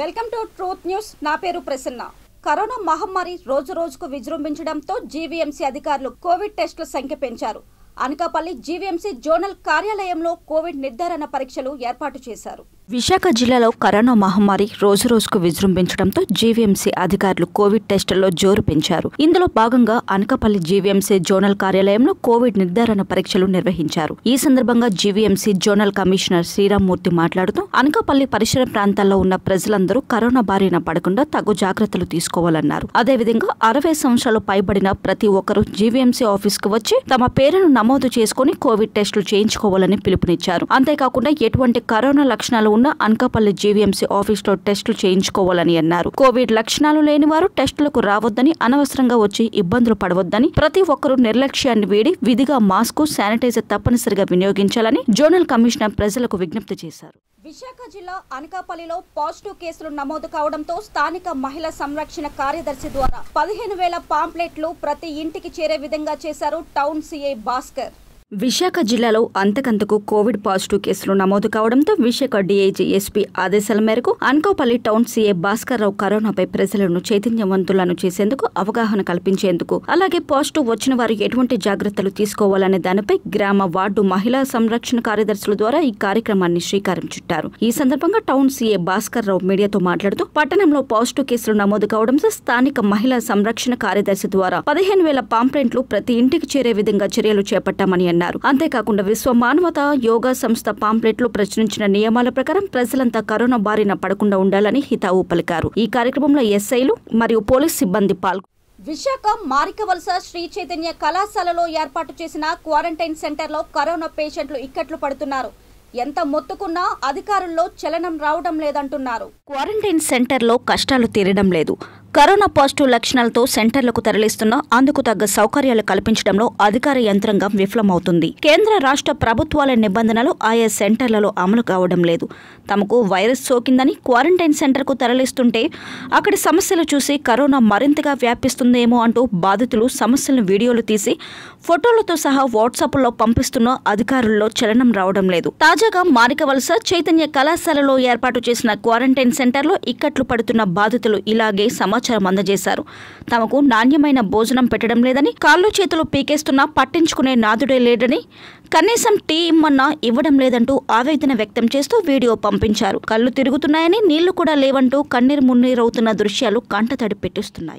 Welcome to truth news నా పేరు Prasanna corona మహమ్మారి రోజు రోజుకు విజృంభించడంతో జీవీఎంసీ అధికారులు కోవిడ్ టెస్టుల సంఖ్య పెంచారు అనకాపల్లి జీవీఎంసీ జోనల్ కార్యాలయంలో కోవిడ్ నిర్ధారణ పరీక్షలు ఏర్పాటు చేశారు విశాఖ జిల్లాలో కరోనా మహమ్మారి రోజు రోజుకు విజృంభించడంతో జీవీఎంసీ అధికారులు కోవిడ్ టెస్టుల్లో జోరు పెంచారు ఇందులో భాగంగా అనకాపల్లి జీవీఎంసీ జోనల్ కార్యాలయంలో కోవిడ్ నిర్ధారణ పరీక్షలు నిర్వహించారు ఈ సందర్భంగా జీవీఎంసీ జోనల్ కమిషనర్ శ్రీరామ్మూర్తి మాట్లాడుతూ అనకాపల్లి పరిసర ప్రాంతాల్లో ఉన్న ప్రజలందరూ కరోనా బారిన పడకుండా తగు జాగ్రత్తలు తీసుకోవాలన్నారు అదేవిధంగా అరవై సంవత్సరాలు పైబడిన ప్రతి ఒక్కరూ జీవీఎంసీ ఆఫీస్ కు వచ్చి తమ పేరును నమోదు చేసుకుని కోవిడ్ టెస్టులు చేయించుకోవాలని పిలుపునిచ్చారు అంతేకాకుండా ఎటువంటి కరోనా లక్షణాలు ఉన్న అనకాపల్లి జీవీఎంసీ ఆఫీసులో టెస్టులు చేయించుకోవాలని అన్నారు కోవిడ్ లక్షణాలు లేని వారు టెస్టులకు రావద్దని అనవసరంగా వచ్చి ఇబ్బందులు పడవద్దని ప్రతి ఒక్కరూ నిర్లక్ష్యాన్ని వీడి విధిగా మాస్క్ శానిటైజర్ తప్పనిసరిగా వినియోగించాలని జోనల్ కమిషనర్ ప్రజలకు విజ్ఞప్తి చేశారు విశాఖ జిల్లా అనకాపల్లిలో పాజిటివ్ కేసులు నమోదు కావడంతో స్థానిక మహిళా సంరక్షణ కార్యదర్శి ద్వారా పదిహేను వేల పాంప్లెట్లు ప్రతి ఇంటికి చేరే విధంగా చేశారు టౌన్ సీఐ భాస్కర్ విశాఖ జిల్లాలో అంతకంతకు కోవిడ్ పాజిటివ్ కేసులు నమోదు కావడంతో విశాఖ డీఐజీ ఎస్పీ ఆదేశాల మేరకు అనకాపల్లి టౌన్ సీఏ భాస్కర్ రావు కరోనాపై ప్రజలను చైతన్యవంతులను చేసేందుకు అవగాహన కల్పించేందుకు అలాగే పాజిటివ్ వచ్చిన వారు ఎటువంటి జాగ్రత్తలు తీసుకోవాలనే దానిపై గ్రామ వార్డు మహిళా సంరక్షణ కార్యదర్శుల ద్వారా ఈ కార్యక్రమాన్ని శ్రీకారం చుట్టారు ఈ సందర్భంగా టౌన్ సీఏ భాస్కర్ రావు మీడియాతో మాట్లాడుతూ పట్టణంలో పాజిటివ్ కేసులు నమోదు కావడంతో స్థానిక మహిళా సంరక్షణ కార్యదర్శి ద్వారా పదిహేను వేల పాంప్లెంట్లు ప్రతి ఇంటికి చేరే విధంగా చర్యలు చేపట్టామని అన్నారు అంతేకాకుండా విశ్వ మానవత యోగా సంస్థ పాంప్లెట్లు ప్రచురించిన నియమాల ప్రకారం ప్రజలంతా కరోనా బారిన పడకుండా ఉండాలని హితావు పలికారు ఈ కార్యక్రమంలో ఎస్ఐలు మరియు పోలీస్ సిబ్బంది పాల్గొన్నారు విశాఖ మారికవలస శ్రీ చైతన్య కళాశాలలో ఏర్పాటు చేసిన క్వారంటైన్ సెంటర్లో కరోనా పేషెంట్లు ఇక్కట్లు పడుతున్నారు ఎంత మొత్తుకున్నా అధికారుల్లో చలనం రావడం లేదంటున్నారు క్వారంటైన్ సెంటర్లో కష్టాలు తీరడం లేదు కరోనా పాజిటివ్ లక్షణాలతో సెంటర్లకు తరలిస్తున్నా అందుకు తగ్గ సౌకర్యాలు కల్పించడంలో అధికార యంత్రాంగం విఫలమవుతుంది కేంద్ర రాష్ట్ర ప్రభుత్వాల నిబంధనలు ఆయా సెంటర్లలో అమలు కావడం లేదు తమకు వైరస్ సోకిందని క్వారంటైన్ సెంటర్కు తరలిస్తుంటే అక్కడి సమస్యలు చూసి కరోనా మరింతగా వ్యాపిస్తుందేమో అంటూ బాధితులు సమస్యలను వీడియోలు తీసి ఫోటోలతో సహా వాట్సాప్లో పంపిస్తున్న అధికారుల్లో చలనం రావడం లేదు తాజాగా మారికవలస చైతన్య కళాశాలలో ఏర్పాటు చేసిన క్వారంటైన్ సెంటర్లో ఇక్కట్లు పడుతున్న బాధితులు ఇలాగే సమాచారం అందజేశారు తమకు నాణ్యమైన భోజనం పెట్టడం లేదని కాళ్ళు చేతులు పీకేస్తున్నా పట్టించుకునే నాదుడే లేడని కనీసం టీ ఇమ్మన్నా ఇవ్వడం లేదంటూ ఆవేదన వ్యక్తం చేస్తూ వీడియో పంపించారు కళ్ళు తిరుగుతున్నాయని నీళ్లు కూడా లేవంటూ కన్నీరు మున్నీరవుతున్న దృశ్యాలు కంటతడి పెట్టిస్తున్నాయి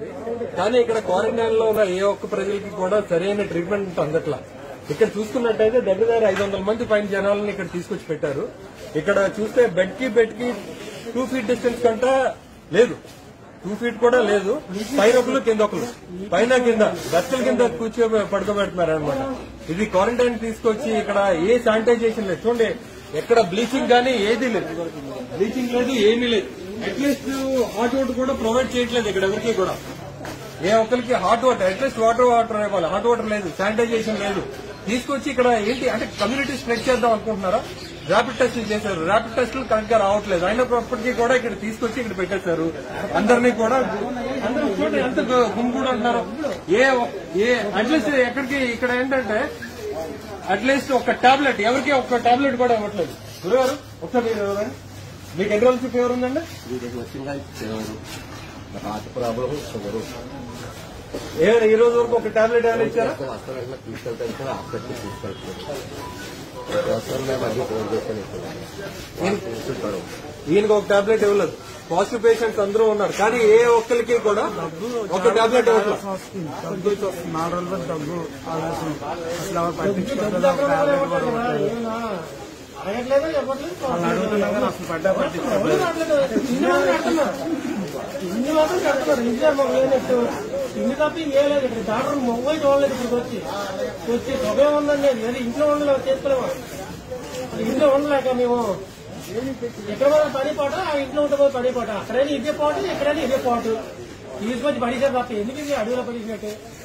కానీ ఇక్కడ క్వారంటైన్ లో ఉన్న ఏ ఒక్క ప్రజలకి కూడా సరైన ట్రీట్మెంట్ అందట్లా ఇక్కడ చూసుకున్నట్టయితే దగ్గర దగ్గర ఐదు వందల మంది పైన జనాలను ఇక్కడ తీసుకొచ్చి పెట్టారు ఇక్కడ చూస్తే బెడ్ కి బెడ్ కి టూ ఫీట్ డిస్టెన్స్ కంటే లేదు టూ ఫీట్ కూడా లేదు పైన ఒకరు కింద ఒకరు పైన కింద బెత్తల కింద కూర్చో పడుకోబెడుతున్నారు అనమాట ఇది క్వారంటైన్ తీసుకొచ్చి ఇక్కడ ఏ శానిటైజేషన్ లేదు చూడండి ఎక్కడ బ్లీచింగ్ గానీ ఏది లేదు బ్లీచింగ్ లేదు ఏమీ లేదు అట్లీస్ట్ హాట్ వాటర్ కూడా ప్రొవైడ్ చేయట్లేదు ఇక్కడ ఎవరికి కూడా ఏ ఒక్కరికి hot water at least water water ఇవ్వాలి హాట్ వాటర్ లేదు శానిటైజేషన్ లేదు తీసుకొచ్చి ఇక్కడ ఏంటి అంటే కమ్యూనిటీ స్ప్రెడ్ చేద్దాం అనుకుంటున్నారా ర్యాపిడ్ టెస్టులు చేశారు ర్యాపిడ్ టెస్టులు కరెక్ట్ గా రావట్లేదు అయినప్పటికీ కూడా ఇక్కడ తీసుకొచ్చి ఇక్కడ పెట్టేశారు అందరినీ కూడా అందరూ చూడండి ఎంత గుంపుడు అంటున్నారు ఏ ఒ- ఏ అట్లీస్ట్ ఎక్కడికి ఇక్కడ ఏంటంటే అట్లీస్ట్ ఒక టాబ్లెట్ ఎవరికి ఒక టాబ్లెట్ కూడా ఇవ్వట్లేదు గురుగారు ఒకసారి మీరు ఎవరండి మీకు ఎన్ని రోజులు ఫీవర్ ఉందండి వీడికి వచ్చిందా ఫీవరు హార్ట్ ప్రాబ్లం షుగరు ఏ ఈ రోజు వరకు ఒక టాబ్లెట్ ఏమైనా ఇచ్చారా హాస్పిటల్లో తీసుకెళ్తాను కూడా హాస్పిటల్కి తీసుకెళ్తాను అవసరం మేము అన్ని ఫోన్ చేశాను ఇప్పుడు తీసుకుంటాడు ఈయనకు ఒక టాబ్లెట్ ఇవ్వలేదు పాజిటివ్ పేషెంట్స్ అందరూ ఉన్నారు కానీ ఏ ఒక్కరికి కూడా ఒక టాబ్లెట్ ఇవ్వట్లేదు దగ్గు వస్తుంది నాలుగు రోజుల నుంచి దగ్గు ఆవేశం అసలు ఎవరు పట్టించుకోవట్లేదు ఒక టాబ్లెట్ కూడా ఇవ్వట్లేదు. వాళ్ళు అడుగుతున్నా కానీ అసలు పడ్డా పట్టించుకోవట్లేదు ఇన్ని మాత్రం కడుతున్నారు ఇంట్లో మాకు లేనట్టు ఇన్ని తప్ప ఏ లేదు ఇక్కడ డాక్టర్ మొబైల్ చూడలేదు ఇక్కడికి వచ్చి వచ్చి సభే ఉందండి అది ఇంట్లో ఉండలేము చేసుకోలేము అది ఇంట్లో ఉండలేక మేము ఎక్కడ పోయినా పని పాట ఆ ఇంట్లో ఉంటే పోయి పని పాట అక్కడైనా ఇదే పాటు ఎక్కడైనా ఇదే పాటు తీసుకొచ్చి పడిసారు తప్ప ఎందుకు ఇది అడవిలో పడిసినట్టు